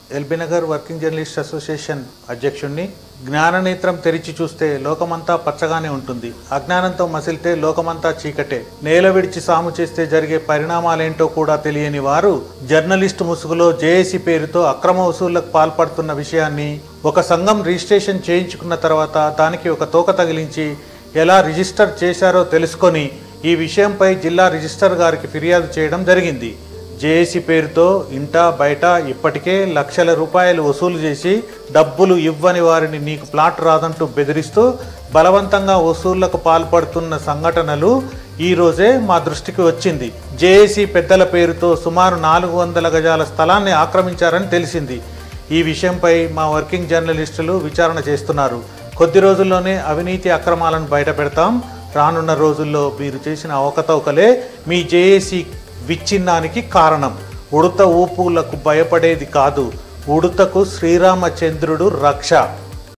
LB Nagar working journalist association అధ్యక్షుణ్ణి జ్ఞాననేత్రం తెరిచి చూస్తే లోకమంతా పచ్చగానే ఉంటుంది అజ్ఞానంతో మసిలితే లోకమంతా చీకటే నేల విడిచి సాము చేస్తే జరిగే పరిణామాలేంటో కూడా తెలియని వారు జర్నలిస్టు ముసుగులో జేఏసీ పేరుతో అక్రమ వసూళ్లకు పాల్పడుతున్న విషయాన్ని ఒక సంఘం రిజిస్ట్రేషన్ చేయించుకున్న తర్వాత దానికి ఒక తోక తగిలించి ఎలా రిజిస్టర్ చేశారో తెలుసుకొని ఈ విషయంపై జిల్లా రిజిస్టర్ గారికి ఫిర్యాదు చేయడం జరిగింది జేఏసీ పేరుతో ఇంటా బయట ఇప్పటికే లక్షల రూపాయలు వసూలు చేసి డబ్బులు ఇవ్వని వారిని నీకు ప్లాట్ రాదంటూ బెదిరిస్తూ బలవంతంగా వసూళ్లకు పాల్పడుతున్న సంఘటనలు ఈ రోజే మా దృష్టికి వచ్చింది జేఏసీ పెద్దల పేరుతో సుమారు నాలుగు వందల గజాల స్థలాన్ని ఆక్రమించారని తెలిసింది ఈ విషయంపై మా వర్కింగ్ జర్నలిస్టులు విచారణ చేస్తున్నారు కొద్ది రోజుల్లోనే అవినీతి అక్రమాలను బయట పెడతాం రానున్న రోజుల్లో మీరు చేసిన అవకతవకలే మీ జేఏసీ విచ్ఛిన్నానికి కారణం ఉడత ఊపులకు భయపడేది కాదు ఉడతకు శ్రీరామచంద్రుడు రక్ష